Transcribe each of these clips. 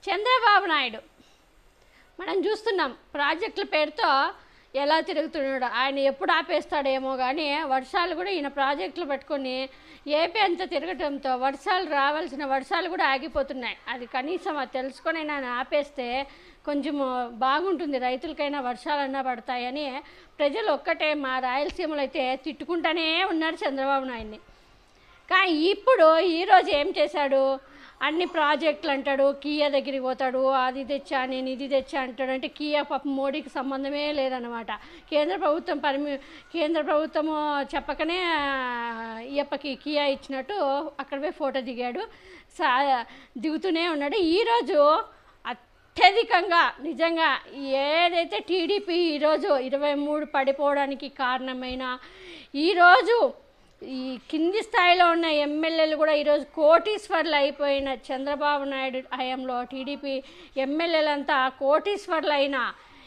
చంద్రబాబు నాయుడు మనం చూస్తున్నాం ప్రాజెక్టుల పేరుతో ఎలా తిరుగుతున్నాడు ఆయన ఎప్పుడు ఆపేస్తాడేమో కానీ వర్షాలు కూడా ఈయన ప్రాజెక్టులు పెట్టుకొని ఏపీ అంతా తిరగటంతో వర్షాలు రావాల్సిన వర్షాలు కూడా ఆగిపోతున్నాయి అది కనీసం అది తెలుసుకొని ఆయన ఆపేస్తే కొంచెం బాగుంటుంది రైతులకైనా వర్షాలన్నా పడతాయని ప్రజలు ఒక్కటే మా రాయలసీమలో అయితే తిట్టుకుంటానే ఉన్నారు చంద్రబాబు నాయుడిని కానీ ఇప్పుడు ఈరోజు ఏం చేశాడు అన్ని ప్రాజెక్టులు అంటాడు కియా దగ్గరికి పోతాడు అది తెచ్చా నేను ఇది తెచ్చా అంటాడు అంటే కియా పాపం మోడీకి సంబంధమే లేదనమాట కేంద్ర ప్రభుత్వం పరిమి కేంద్ర ప్రభుత్వము చెప్పకనే ఈయప్పకి కియా ఇచ్చినట్టు అక్కడ పోయి ఫోటో దిగాడు సా దిగుతూనే ఉన్నాడు ఈరోజు అత్యధికంగా నిజంగా ఏదైతే టీడీపీ ఈరోజు ఇరవై మూడు పడిపోవడానికి కారణమైన ఈరోజు ఈ కింది స్థాయిలో ఉన్న ఎమ్మెల్యేలు కూడా ఈరోజు కోటీశ్వర్లు అయిపోయిన చంద్రబాబు నాయుడు హయాంలో టీడీపీ ఎమ్మెల్యేలంతా కోటీశ్వర్లు అయిన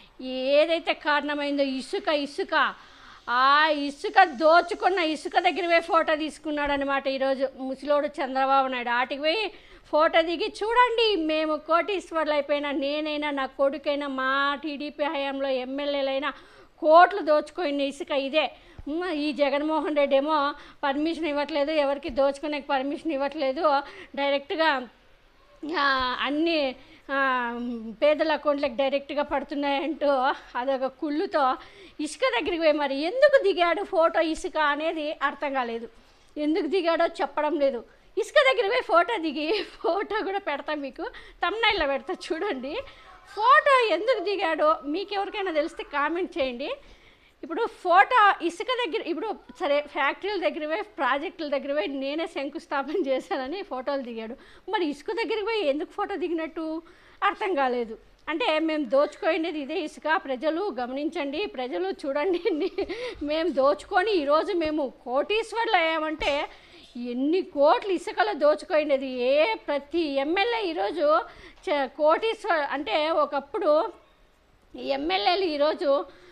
ఏదైతే కారణమైందో ఇసుక ఇసుక ఆ ఇసుక దోచుకున్న ఇసుక దగ్గర పోయి ఫోటో తీసుకున్నాడు అనమాట ఈరోజు ముసలోడు చంద్రబాబు నాయుడు ఆటికి పోయి ఫోటో దిగి చూడండి మేము కోటీశ్వర్లు అయిపోయినా నేనైనా నా కొడుకైనా మా టీడీపీ హయాంలో ఎమ్మెల్యేలైనా కోట్లు దోచుకున్న ఇసుక ఇదే ఉమ్, ఈ జగన్మోహన్ రెడ్డి ఏమో పర్మిషన్ ఇవ్వట్లేదు ఎవరికి దోచుకునే పర్మిషన్ ఇవ్వట్లేదు డైరెక్ట్గా ఆ, అన్ని ఆ, పేదల అకౌంట్లకు డైరెక్ట్గా పడుతున్నాయంటూ అదొక కుళ్ళుతో ఇసుక దగ్గరికి పోయి మరి ఎందుకు దిగాడు ఫోటో ఇసుక అనేది అర్థం కాలేదు ఎందుకు దిగాడో చెప్పడం లేదు ఇసుక దగ్గర పోయి ఫోటో దిగి ఫోటో కూడా పెడతా మీకు తమ్నైల్లో పెడతా చూడండి ఫోటో ఎందుకు దిగాడో మీకు ఎవరికైనా తెలిస్తే కామెంట్ చేయండి ఇప్పుడు ఫోటో ఇసుక దగ్గర ఇప్పుడు సరే ఫ్యాక్టరీల దగ్గర పోయి ప్రాజెక్టుల దగ్గర పోయి నేనే శంకుస్థాపన చేశానని ఫోటోలు దిగాడు మరి ఇసుక దగ్గరికి పోయి ఎందుకు ఫోటో దిగినట్టు అర్థం కాలేదు అంటే మేము దోచుకోయినది ఇదే ఇసుక ప్రజలు గమనించండి ప్రజలు చూడండి మేము దోచుకొని ఈరోజు మేము కోటీశ్వర్లు అయ్యామంటే ఎన్ని కోట్లు ఇసుకలో దోచుకోయినది ఏ ప్రతి ఎమ్మెల్యే ఈరోజు చ- కోటీశ్వర్ అంటే ఒకప్పుడు ఈ ఎమ్మెల్యేలు ఈరోజు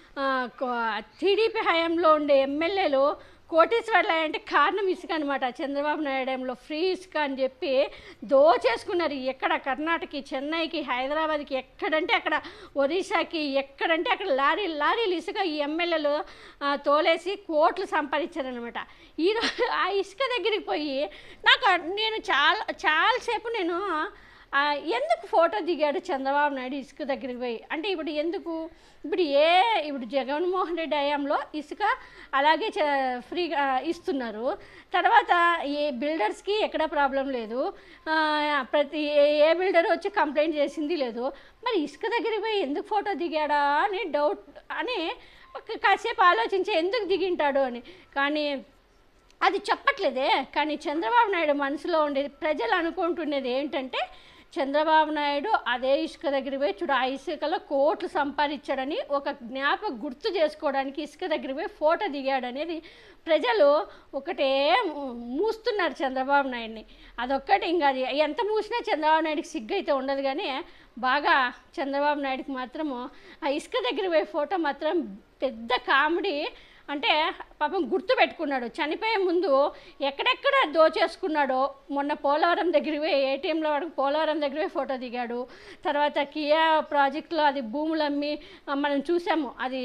టీడీపీ హయాంలో ఉండే ఎమ్మెల్యేలు కోటీశ్వర్లు అంటే కారణం ఇసుక అనమాట చంద్రబాబు నాయుడు హయాంలో ఫ్రీ ఇసుక అని చెప్పి దోచేసుకున్నారు ఎక్కడ కర్ణాటకకి చెన్నైకి హైదరాబాద్కి ఎక్కడంటే అక్కడ ఒరిస్సాకి ఎక్కడంటే అక్కడ లారీ లారీలు ఇసుక ఈ ఎమ్మెల్యేలు ఆ, తోలేసి కోట్లు సంపాదించారనమాట ఈరోజు ఆ ఇసుక దగ్గరికి పోయి నాకు అ- నేను చాలా చాలాసేపు నేను ఆ, ఎందుకు ఫోటో దిగాడు చంద్రబాబు నాయుడు ఇసుక దగ్గరికి పోయి అంటే ఇప్పుడు ఎందుకు ఇప్పుడు ఏ ఇప్పుడు జగన్మోహన్ రెడ్డి హయాంలో ఇసుక అలాగే చ- ఫ్రీగా ఇస్తున్నారు తర్వాత ఏ బిల్డర్స్కి ఎక్కడ ప్రాబ్లం లేదు ఆ, ప్రతి ఏ- ఏ బిల్డర్ వచ్చి కంప్లైంట్ చేసింది లేదు మరి ఇసుక దగ్గరికి పోయి ఎందుకు ఫోటో దిగాడా అని డౌట్ అని ఒక కాసేపు ఆలోచించి ఎందుకు దిగింటాడు అని కానీ అది చెప్పట్లేదే కానీ చంద్రబాబు నాయుడు మనసులో ఉండేది ప్రజలు అనుకుంటున్నది ఏంటంటే చంద్రబాబు నాయుడు అదే ఇసుక దగ్గర పోయి చూడు ఆ ఇసుకలో కోట్లు సంపాదించాడని ఒక జ్ఞాపక గుర్తు చేసుకోవడానికి ఇసుక దగ్గర పోయి ఫోటో దిగాడనేది ప్రజలు ఒకటే మూ- మూస్తున్నారు చంద్రబాబు నాయుడిని అదొక్కటి ఇంకా అది ఎంత మూసినా చంద్రబాబు నాయుడికి సిగ్గు అయితే ఉండదు కానీ బాగా చంద్రబాబు నాయుడికి మాత్రము ఆ ఇసుక దగ్గర పోయి ఫోటో మాత్రం పెద్ద కామెడీ అంటే పాపం గుర్తు పెట్టుకున్నాడు చనిపోయే ముందు ఎక్కడెక్కడ దోచేసుకున్నాడో మొన్న పోలవరం దగ్గరికి పోయి ఏటీఎంలో వరకు పోలవరం దగ్గర పోయి ఫోటో దిగాడు తర్వాత కియా ప్రాజెక్టులో అది భూములు అమ్మి ఆ, మనం చూసాము అది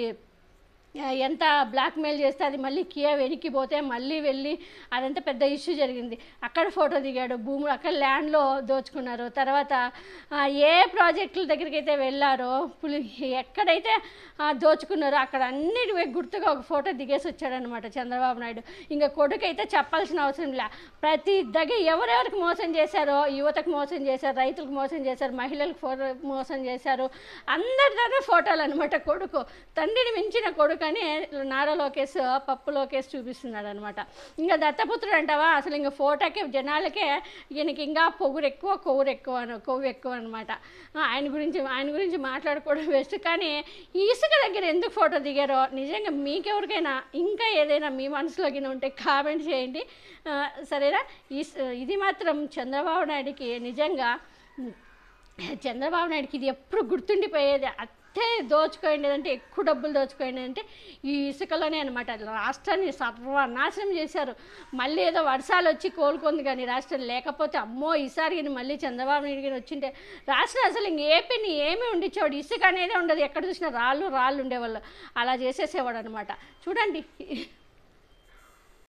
ఆ, ఎంత బ్లాక్మెయిల్ చేస్తే అది మళ్ళీ కియా వెనక్కి పోతే మళ్ళీ వెళ్ళి అదంతా పెద్ద ఇష్యూ జరిగింది అక్కడ ఫోటో దిగాడు భూములు అక్కడ ల్యాండ్లో దోచుకున్నారు తర్వాత ఆ, ఏ ప్రాజెక్టుల దగ్గరికి అయితే వెళ్ళారో పులి ఎక్కడైతే ఆ, దోచుకున్నారో అక్కడ అన్నిటి పోయి గుర్తుగా ఒక ఫోటో దిగేసి వచ్చాడనమాట చంద్రబాబు నాయుడు ఇంకా కొడుకు అయితే చెప్పాల్సిన అవసరం లే ప్రతి దగ్గర ఎవరెవరికి మోసం చేశారో యువతకు మోసం చేశారు రైతులకు మోసం చేశారు మహిళలకు ఫోటో మోసం చేశారు అందరితోనే ఫోటోలు అనమాట కొడుకు తండ్రిని మించిన కొడుకు అని నారా లోకేష్ పప్పు లోకేష్ చూపిస్తున్నాడు అనమాట ఇంకా దత్తపుత్రుడు అంటావా అసలు ఇంకా ఫోటోకే జనాలకే ఈయనకి ఇంకా పొగురు ఎక్కువ కొవ్వురు ఎక్కువ అను కొవ్వు ఎక్కువ అనమాట ఆయన గురించి ఆయన గురించి మాట్లాడుకోవడం బెస్ట్ కానీ ఈ ఇసుక దగ్గర ఎందుకు ఫోటో దిగారో నిజంగా మీకెవరికైనా ఇంకా ఏదైనా మీ మనసులోకి ఉంటే కామెంట్ చేయండి ఆ, సరేనా ఈ ఇది మాత్రం చంద్రబాబు నాయుడికి నిజంగా చంద్రబాబు నాయుడుకి ఇది ఎప్పుడు గుర్తుండిపోయేది అంతే దోచుకోండి అంటే ఎక్కువ డబ్బులు దోచుకోండి అంటే ఈ ఇసుకలోనే అనమాట రాష్ట్రాన్ని సర్వనాశనం చేశారు మళ్ళీ ఏదో వర్షాలు వచ్చి కోలుకుంది కానీ రాష్ట్రం లేకపోతే అమ్మో ఈసారి ఈయన మళ్ళీ చంద్రబాబు నాయుడు గారు వచ్చింటే రాష్ట్రం అసలు ఇంక ఏపీని ఏమీ ఉండిచ్చేవాడు ఇసుక అనేది ఉండదు ఎక్కడ చూసినా రాళ్ళు రాళ్ళు ఉండేవాళ్ళు అలా చేసేసేవాడు అనమాట చూడండి